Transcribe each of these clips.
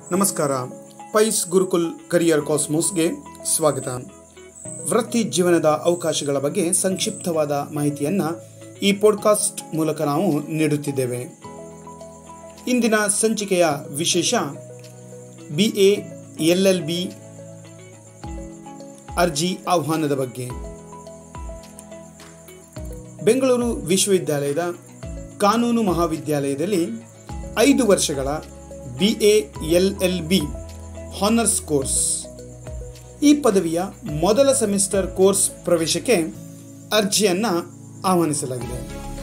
ನಮಸ್ಕಾರ pies Gurukul career ಕಾಸ್ಮೋಸ್ಗೆ ಸ್ವಾಗತ ವೃತ್ತಿ ಜೀವನದ ಅವಕಾಶಗಳ ಬಗ್ಗೆ ಸಂಕ್ಷಿಪ್ತವಾದ ಮಾಹಿತಿಯನ್ನು ಈ ಪಾಡ್ಕಾಸ್ಟ್ ಮೂಲಕ ನಾವು ನೀಡುತ್ತಿದ್ದೇವೆ ಇಂದಿನ ಸಂಚಿಕೆಯ ವಿಶೇಷ B A L L B ಅರ್ಜಿ ಆಹ್ವಾನದ ಬಗ್ಗೆ ಬೆಂಗಳೂರು ವಿಶ್ವವಿದ್ಯಾಲಯದ ಕಾನೂನು ಮಹಾವಿದ್ಯಾಲಯದಲ್ಲಿ ಐದು ವರ್ಷಗಳ B A L L B honours course ಈ ಪದವಿಯ ಮೊದಲ ಸೆಮಿಸ್ಟರ್ ಕೋರ್ಸ್ ಪ್ರವೇಶಕ್ಕೆ ಅರ್ಜಿಯನ್ನು ಆಹ್ವಾನಿಸಲಾಗಿದೆ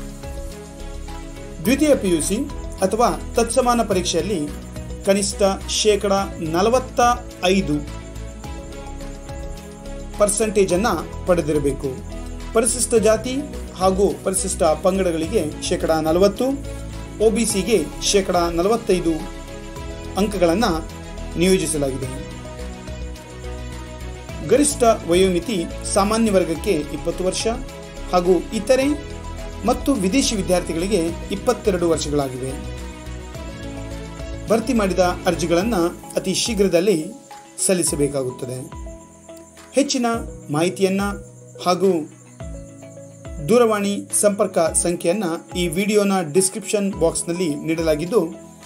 ದ್ವಿತೀಯ ಪಿಯುಸಿ ಅಥವಾ ತತ್ಸಮಾನ ಪರೀಕ್ಷೆಯಲ್ಲಿ ಕನಿಷ್ಠ ಶೇಕಡ ನಲವತ್ತ ಐದು ಪರ್ಸೆಂಟೇಜನ್ನು ಪಡೆದಿರಬೇಕು ಪರಿಶಿಷ್ಟ ಜಾತಿ ಹಾಗೂ ಪರಿಶಿಷ್ಟ ಪಂಗಡಗಳಿಗೆ ಶೇಕಡ ನಲವತ್ತು ಒಬಿಸಿಗೆ ಶೇಕಡ ನಲವತ್ತೈದು ಅಂಕಗಳನ್ನು ನಿಯೋಜಿಸಲಾಗಿದೆ ಗರಿಷ್ಠ ವಯೋಮಿತಿ ಸಾಮಾನ್ಯ ವರ್ಗಕ್ಕೆ ಇಪ್ಪತ್ತು ವರ್ಷ ಹಾಗೂ ಇತರೆ ಮತ್ತು ವಿದೇಶಿ ವಿದ್ಯಾರ್ಥಿಗಳಿಗೆ ಇಪ್ಪತ್ತೆರಡು ವರ್ಷಗಳಾಗಿವೆ ಭರ್ತಿ ಮಾಡಿದ ಅರ್ಜಿಗಳನ್ನು ಅತಿ ಶೀಘ್ರದಲ್ಲಿ ಸಲ್ಲಿಸಬೇಕಾಗುತ್ತದೆ ಹೆಚ್ಚಿನ ಮಾಹಿತಿಯನ್ನು ಹಾಗೂ ದೂರವಾಣಿ ಸಂಪರ್ಕ ಸಂಖ್ಯೆಯನ್ನು ಈ ವಿಡಿಯೋನ ಡಿಸ್ಕ್ರಿಪ್ಷನ್ ಬಾಕ್ಸ್ನಲ್ಲಿ ನೀಡಲಾಗಿದ್ದು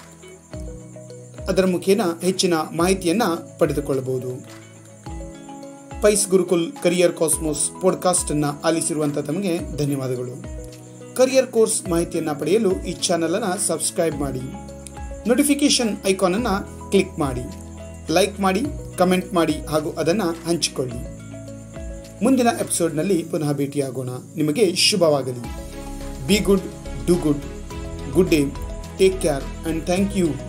ಅದರ ಮುಖೇನ ಹೆಚ್ಚಿನ ಮಾಹಿತಿಯನ್ನು ಪಡೆದುಕೊಳ್ಳಬಹುದು ಪೈಸ್ ಗುರುಕುಲ್ ಕರಿಯರ್ ಕಾಸ್ಮೋಸ್ ಪಾಡ್ಕಾಸ್ಟ್ ಅನ್ನು ಆಲಿಸಿರುವಂಥ ತಮಗೆ ಧನ್ಯವಾದಗಳು ಕರಿಯರ್ ಕೋರ್ಸ್ ಮಾಹಿತಿಯನ್ನು ಪಡೆಯಲು ಈ ಚಾನಲ್ ಅನ್ನು ಸಬ್ಸ್ಕ್ರೈಬ್ ಮಾಡಿ ನೋಟಿಫಿಕೇಶನ್ ಐಕಾನ್ ಅನ್ನು ಕ್ಲಿಕ್ ಮಾಡಿ ಲೈಕ್ ಮಾಡಿ ಕಮೆಂಟ್ ಮಾಡಿ ಹಾಗೂ ಅದನ್ನು ಹಂಚಿಕೊಳ್ಳಿ ಮುಂದಿನ ಎಪಿಸೋಡ್ನಲ್ಲಿ ಪುನಃ ಭೇಟಿಯಾಗೋಣ ನಿಮಗೆ ಶುಭವಾಗಲಿ be good do good good day take care and thank you